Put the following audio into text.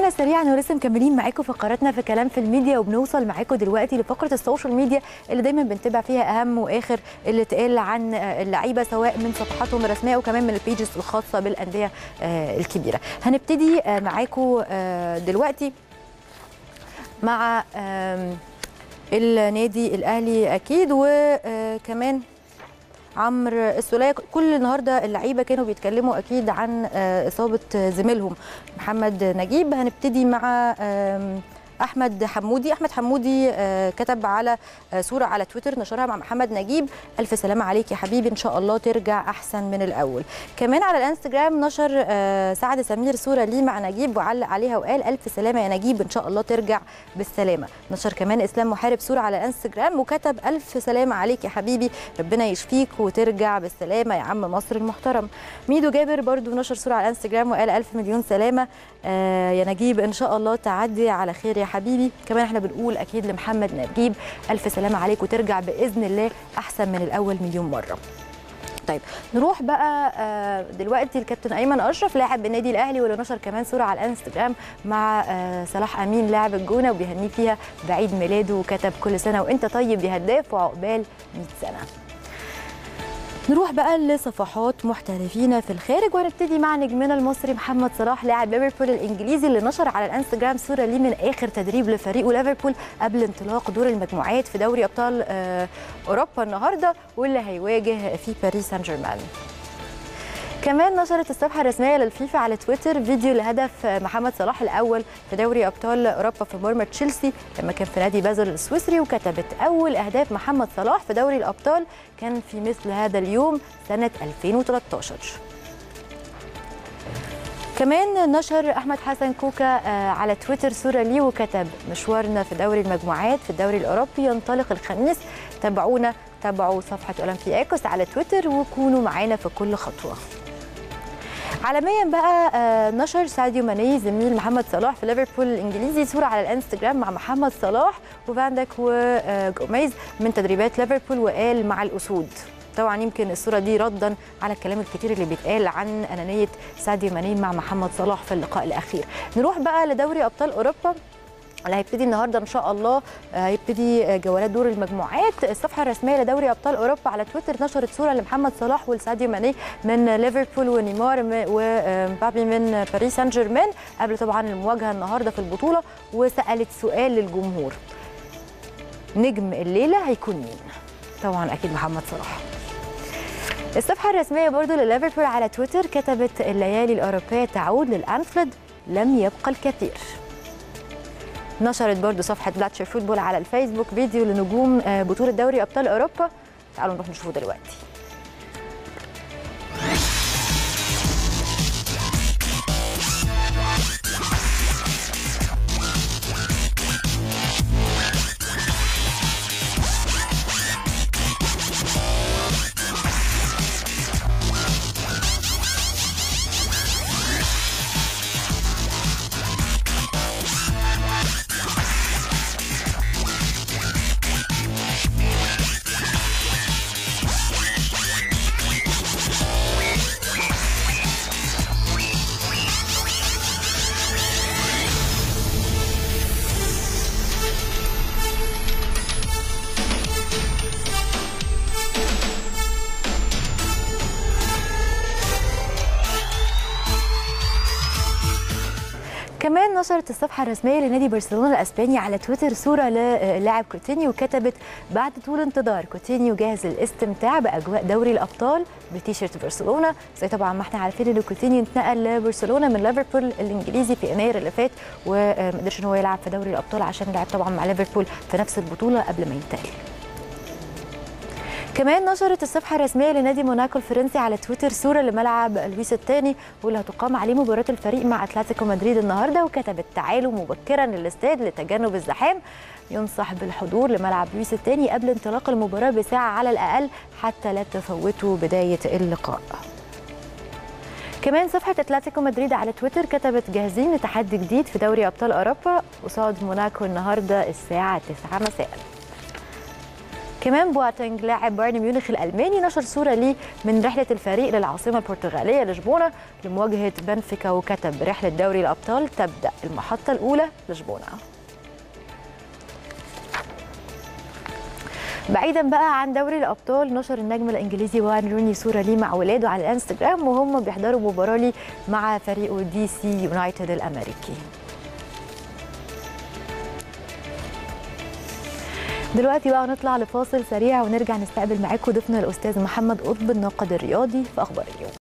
رجعنا سريعا ولسه مكملين معاكم فقراتنا في كلام في الميديا وبنوصل معاكم دلوقتي لفقره السوشيال ميديا اللي دايما بنتابع فيها اهم واخر اللي اتقال عن اللعيبه سواء من صفحاتهم الرسميه وكمان من البيجز الخاصه بالانديه الكبيره. هنبتدي معاكم دلوقتي مع النادي الاهلي اكيد وكمان عمرو السوليه كل النهارده اللعيبه كانوا بيتكلموا اكيد عن اصابه زميلهم محمد نجيب هنبتدي مع احمد حمودي احمد حمودي كتب على صوره على تويتر نشرها مع محمد نجيب الف سلامه عليك يا حبيبي ان شاء الله ترجع احسن من الاول كمان على الانستجرام نشر سعد سمير صوره ليه مع نجيب وعلق عليها وقال الف سلامه يا نجيب ان شاء الله ترجع بالسلامه نشر كمان اسلام محارب صوره على الانستجرام وكتب الف سلامه عليك يا حبيبي ربنا يشفيك وترجع بالسلامه يا عم مصر المحترم ميدو جابر برضو نشر صوره على الانستجرام وقال الف مليون سلامه يا نجيب ان شاء الله تعدي على خير يا حبيبي كمان احنا بنقول اكيد لمحمد نجيب الف سلامه عليك وترجع باذن الله احسن من الاول مليون مره طيب نروح بقى دلوقتي الكابتن ايمن اشرف لاعب النادي الاهلي واللي نشر كمان صوره على الانستجرام مع صلاح امين لاعب الجونه وبيهنيه فيها بعيد ميلاده وكتب كل سنه وانت طيب يا هداف وعقبال 100 سنه نروح بقى لصفحات محترفين في الخارج وهنبتدي مع نجمنا المصري محمد صلاح لاعب ليفربول الانجليزي اللي نشر على الانستجرام صوره ليه من اخر تدريب لفريقه ليفربول قبل انطلاق دور المجموعات في دوري ابطال اوروبا النهارده واللي هيواجه في باريس سان جيرمان كمان نشرت الصفحه الرسميه للفيفا على تويتر فيديو لهدف محمد صلاح الاول في دوري ابطال اوروبا في مرمى تشيلسي لما كان في نادي بازل السويسري وكتبت اول اهداف محمد صلاح في دوري الابطال كان في مثل هذا اليوم سنه 2013 كمان نشر احمد حسن كوكا على تويتر صوره ليه وكتب مشوارنا في دوري المجموعات في الدوري الاوروبي ينطلق الخميس تابعونا تابعوا صفحه اولمبياكوس على تويتر وكونوا معانا في كل خطوه عالميا بقى نشر ساديو ماني زميل محمد صلاح في ليفربول الانجليزي صوره على الانستجرام مع محمد صلاح وفاندك وجوميز من تدريبات ليفربول وقال مع الاسود طبعا يمكن الصوره دي ردا على الكلام الكتير اللي بيتقال عن انانيه ساديو ماني مع محمد صلاح في اللقاء الاخير نروح بقى لدوري ابطال اوروبا اللي هيبتدي النهارده ان شاء الله هيبتدي جولات دور المجموعات الصفحه الرسميه لدوري ابطال اوروبا على تويتر نشرت صوره لمحمد صلاح ولساديو ماني من ليفربول ونيمار ومبابي من باريس سان جيرمان قبل طبعا المواجهه النهارده في البطوله وسالت سؤال للجمهور نجم الليله هيكون مين طبعا اكيد محمد صلاح الصفحه الرسميه برضو لليفربول على تويتر كتبت الليالي الاوروبيه تعود للانفيلد لم يبقى الكثير نشرت برضو صفحة بلاتشر فوتبول على الفيسبوك فيديو لنجوم بطولة دوري أبطال أوروبا تعالوا نروح نشوفه دلوقتي كمان نشرت الصفحه الرسميه لنادي برشلونه الاسباني على تويتر صوره للاعب كوتينيو كتبت بعد طول انتظار كوتينيو جاهز للاستمتاع باجواء دوري الابطال بتيشيرت برشلونه زي طبعا ما احنا عارفين ان كوتينيو انتقل لبرشلونه من ليفربول الانجليزي في يناير اللي فات وما قدرش ان هو يلعب في دوري الابطال عشان لعب طبعا مع ليفربول في نفس البطوله قبل ما ينتقل كمان نشرت الصفحة الرسمية لنادي موناكو الفرنسي على تويتر صورة لملعب لويس الثاني واللي هتقام عليه مباراة الفريق مع أتلتيكو مدريد النهاردة وكتبت تعالوا مبكرا للاستاد لتجنب الزحام ينصح بالحضور لملعب لويس الثاني قبل انطلاق المباراة بساعة على الأقل حتى لا تفوتوا بداية اللقاء كمان صفحة اتلتيكو مدريد على تويتر كتبت جاهزين لتحدي جديد في دوري أبطال أوروبا قصاد موناكو النهاردة الساعة 9 مساءً كمان بواتينج لاعب بايرن ميونخ الالماني نشر صوره ليه من رحله الفريق للعاصمه البرتغاليه لشبونه لمواجهه بنفيكا وكتب رحله دوري الابطال تبدا المحطه الاولى لشبونه بعيدا بقى عن دوري الابطال نشر النجم الانجليزي وان روني صوره ليه مع ولاده على الانستجرام وهم بيحضروا مباراه ليه مع فريقه دي سي يونايتد الامريكي دلوقتي بقى نطلع لفاصل سريع ونرجع نستقبل معاكم ضيفنا الاستاذ محمد قطب الناقد الرياضي في اخبار اليوم